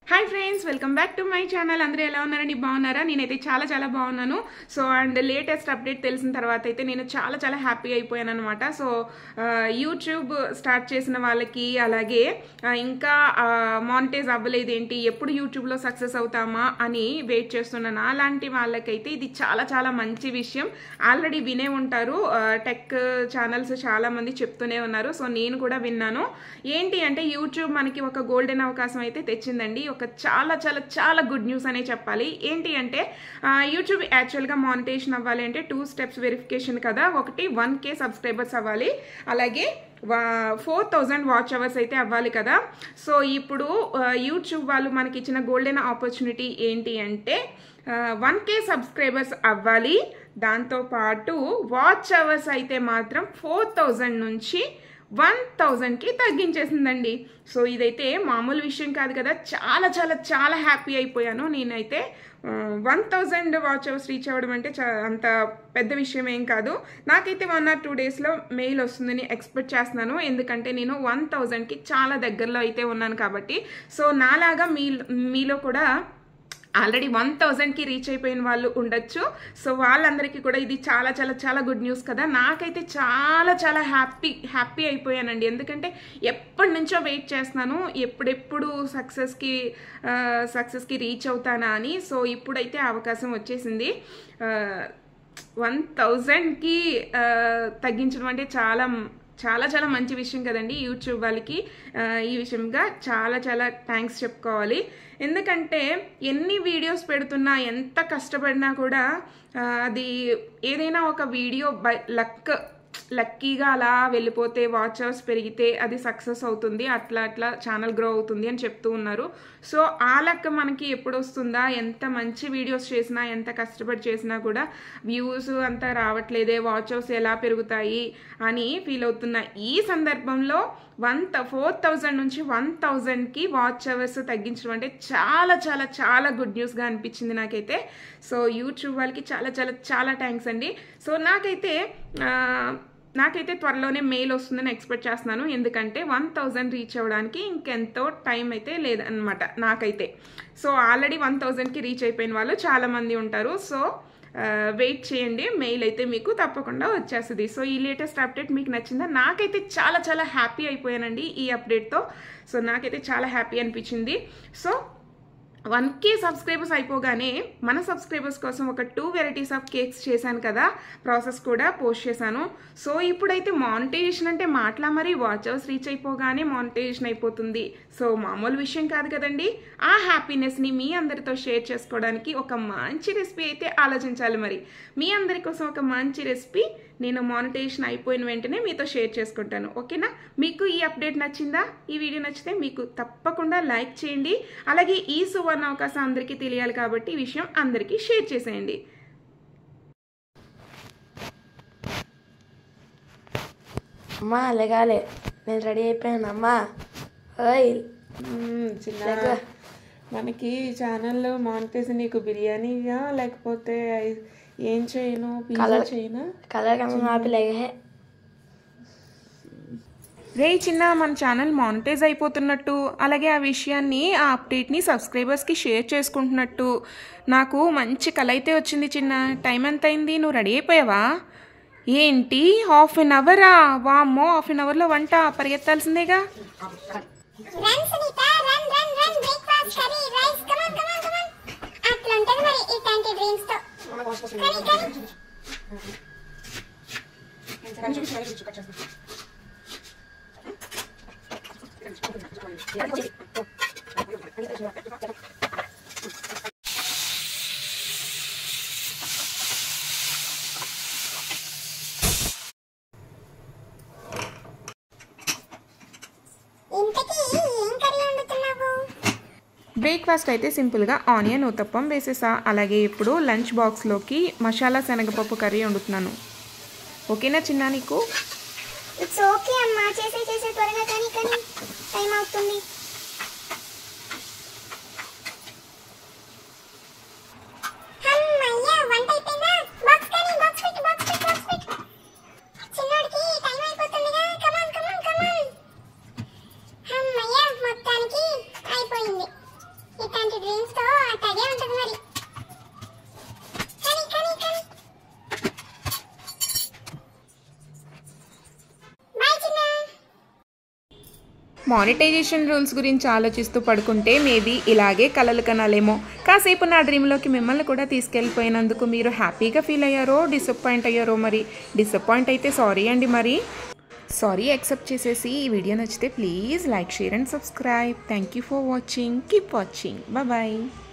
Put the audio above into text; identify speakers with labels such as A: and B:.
A: Hi friends welcome back to my channel అందరూ ఎలా ఉన్నారండి బాగున్నారా నేనైతే చాలా చాలా బాగున్నాను సో అండ్ లేటెస్ట్ అప్డేట్ తెలిసిన తర్వాత అయితే నేను చాలా చాలా హ్యాపీ అయిపోయాను అనమాట సో యూట్యూబ్ స్టార్ట్ చేసిన వాళ్ళకి అలాగే ఆ, ఇంకా మానిటైజ్ అవ్వలేదు ఏంటి ఎప్పుడు యూట్యూబ్లో సక్సెస్ అవుతామా అని వెయిట్ చేస్తున్నాను అలాంటి వాళ్ళకైతే ఇది చాలా చాలా మంచి విషయం ఆల్రెడీ వినే ఉంటారు టెక్ ఛానల్స్ చాలా మంది చెప్తూనే ఉన్నారు సో నేను కూడా విన్నాను ఏంటి అంటే యూట్యూబ్ మనకి ఒక గోల్డెన్ అవకాశం అయితే తెచ్చిందండి ఒక చాలా చాలా చాలా గుడ్ న్యూస్ అనే చెప్పాలి ఏంటి అంటే ఆ, యూట్యూబ్ యాక్చువల్గా మానిటేషన్ అవ్వాలి అంటే టూ స్టెప్స్ వెరిఫికేషన్ కదా ఒకటి వన్ కే సబ్స్క్రైబర్స్ అవ్వాలి అలాగే ఫోర్ థౌజండ్ వాచ్ అవర్స్ అయితే అవ్వాలి కదా సో ఇప్పుడు ఆ, యూట్యూబ్ వాళ్ళు మనకి ఇచ్చిన గోల్డెన్ ఆపర్చునిటీ ఏంటి అంటే వన్ కే సబ్స్క్రైబర్స్ అవ్వాలి దాంతోపాటు వాచ్ అవర్స్ అయితే మాత్రం ఫోర్ థౌజండ్ నుంచి వన్ థౌజండ్కి తగ్గించేసిందండి సో ఇదైతే మామూలు విషయం కాదు కదా చాలా చాలా చాలా హ్యాపీ అయిపోయాను నేనైతే one thousand watch hours reach అవ్వడం అంటే చా అంత పెద్ద విషయం ఏం కాదు నాకైతే వన్ ఆర్ టూ డేస్లో మెయిల్ వస్తుందని ఎక్స్పెక్ట్ చేస్తున్నాను ఎందుకంటే నేను వన్ థౌజండ్కి చాలా దగ్గరలో అయితే ఉన్నాను కాబట్టి సో నాలాగా మీ మీలో కూడా ఆల్రెడీ వన్ థౌజండ్కి రీచ్ అయిపోయిన వాళ్ళు ఉండొచ్చు సో వాళ్ళందరికీ కూడా ఇది చాలా చాలా చాలా గుడ్ న్యూస్ కదా నాకైతే చాలా చాలా హ్యాపీ హ్యాపీ అయిపోయానండి ఎందుకంటే ఎప్పటి నుంచో వెయిట్ చేస్తున్నాను ఎప్పుడెప్పుడు సక్సెస్కి సక్సెస్కి రీచ్ అవుతానా అని సో ఇప్పుడైతే అవకాశం వచ్చేసింది వన్ థౌజండ్కి తగ్గించడం అంటే చాలా చాలా చాలా మంచి విషయం కదండి యూట్యూబ్ వాళ్ళకి ఆ, ఈ విషయంగా చాలా చాలా థ్యాంక్స్ చెప్పుకోవాలి ఎందుకంటే ఎన్ని వీడియోస్ పెడుతున్నా ఎంత కష్టపడినా కూడా ఆ, అది ఏదైనా ఒక వీడియో బై లక్ లక్కీగా అలా వెళ్ళిపోతే వాచ్ అవర్స్ పెరిగితే అది సక్సెస్ అవుతుంది అట్లా అట్లా ఛానల్ గ్రో అవుతుంది అని చెప్తూ ఉన్నారు సో ఆ లెక్క మనకి ఎప్పుడు వస్తుందా ఎంత మంచి వీడియోస్ చేసినా ఎంత కష్టపడి చేసినా కూడా వ్యూస్ అంతా రావట్లేదే వాచ్ అవర్స్ ఎలా పెరుగుతాయి అని ఫీల్ అవుతున్నా ఈ సందర్భంలో వన్ ఫోర్ థౌజండ్ నుంచి వన్ థౌజండ్కి వాచ్ అవర్స్ తగ్గించడం అంటే చాలా చాలా చాలా గుడ్ న్యూస్గా అనిపించింది నాకైతే సో యూట్యూబ్ వాళ్ళకి చాలా చాలా చాలా థ్యాంక్స్ అండి సో నాకైతే ఆ, నాకైతే త్వరలోనే మెయిల్ వస్తుందని ఎక్స్పెక్ట్ చేస్తున్నాను ఎందుకంటే వన్ థౌజండ్ రీచ్ అవ్వడానికి ఇంకెంతో టైం అయితే లేదనమాట నాకైతే సో ఆల్రెడీ వన్ థౌజండ్కి రీచ్ అయిపోయిన వాళ్ళు చాలామంది ఉంటారు సో వెయిట్ చేయండి మెయిల్ అయితే మీకు తప్పకుండా వచ్చేస్తుంది సో ఈ లేటెస్ట్ అప్డేట్ మీకు నచ్చిందా నాకైతే చాలా చాలా హ్యాపీ అయిపోయానండి ఈ అప్డేట్తో సో నాకైతే చాలా హ్యాపీ అనిపించింది సో వన్ కే సబ్స్క్రైబర్స్ అయిపోగానే మన సబ్స్క్రైబర్స్ కోసం ఒక టూ వెరైటీస్ ఆఫ్ కేక్స్ చేశాను కదా ప్రాసెస్ కూడా పోస్ట్ చేశాను సో ఇప్పుడైతే మానిటైజేషన్ అంటే మాటలా మరి వాచ్ అవర్స్ రీచ్ అయిపోగానే మానిటైజేషన్ అయిపోతుంది సో మామూలు విషయం కాదు కదండి ఆ హ్యాపీనెస్ని మీ అందరితో షేర్ చేసుకోవడానికి ఒక మంచి రెసిపీ అయితే ఆలోచించాలి మరి మీ అందరి కోసం ఒక మంచి రెసిపీ నేను మానిటైజేషన్ అయిపోయిన వెంటనే మీతో షేర్ చేసుకుంటాను ఓకేనా మీకు ఈ అప్డేట్ నచ్చిందా ఈ వీడియో నచ్చితే మీకు తప్పకుండా లైక్ చేయండి అలాగే ఈ సువర్ణ అవకాశం అందరికీ తెలియాలి కాబట్టి ఈ విషయం అందరికీ షేర్ చేసేయండి
B: అమ్మా లేగాలే నేను రెడీ అయిపోయాను అమ్మా ఓయ్
A: చిన్న
B: లెగ్గు.
A: మనకి ఛానల్లో మానిటైజేషన్ నీకు బిర్యానీగా లేకపోతే ఏం చేయను
B: Colour-
A: చేయను
B: కలర్ కన్నా ఆపి లేగే
A: రే చిన్న మన ఛానల్ మానిటైజ్ అయిపోతున్నట్టు అలాగే ఆ విషయాన్ని ఆ అప్డేట్ని సబ్స్క్రైబర్స్కి షేర్ చేసుకుంటున్నట్టు నాకు మంచి కల అయితే వచ్చింది చిన్న టైం ఎంత అయింది నువ్వు రెడీ అయిపోయావా ఏంటి హాఫ్ అన్ అవరా వామ్మో హాఫ్ అన్ అవర్లో వంట పరిగెత్తాల్సిందేగా
C: run Sunitha run run run breakfast curry rice come on come on come on అట్లా ఉంటది మరి ఇట్లాంటి డ్రీమ్స్ తో కర్రీ కర్రీ ఇంతకీ ఏం కర్రీ వండుతున్నావు
A: బ్రేక్ఫాస్ట్ అయితే సింపుల్గా ఆనియన్ ఉత్తప్పం వేసేసా అలాగే ఇప్పుడు లంచ్ బాక్స్లోకి మసాలా శనగపప్పు కర్రీ వండుతున్నాను ఓకేనా చిన్న నీకు
C: ఇట్స్ ఓకే అమ్మా చేసే చేసే త్వరగా కానీ కానీ టైం అవుతుంది అమ్మయ్య వంట అయిపోయిందా బాక్స్ కానీ బాక్స్ పెట్టు బాక్స్ పెట్టు బాక్స్ పెట్టు చిన్నోడికి టైం అయిపోతుందిగా కమాన్ కమాన్ కమాన్ అమ్మయ్య మొత్తానికి అయిపోయింది ఇట్లాంటి డ్రీమ్స్ తో అట్లాగే ఉంటుంది మరి కానీ కానీ కానీ బాయ్ చిన్న
A: మానిటైజేషన్ రూల్స్ గురించి ఆలోచిస్తూ పడుకుంటే మేబీ ఇలాగే కలలు కనాలేమో కాసేపు నా డ్రీమ్లోకి మిమ్మల్ని కూడా తీసుకెళ్ళిపోయినందుకు మీరు హ్యాపీగా ఫీల్ అయ్యారో డిసప్పాయింట్ అయ్యారో మరి డిసప్పాయింట్ అయితే సారీ అండి మరి సారీ యాక్సెప్ట్ చేసేసి ఈ వీడియో నచ్చితే please like share and subscribe thank you for watching keep watching bye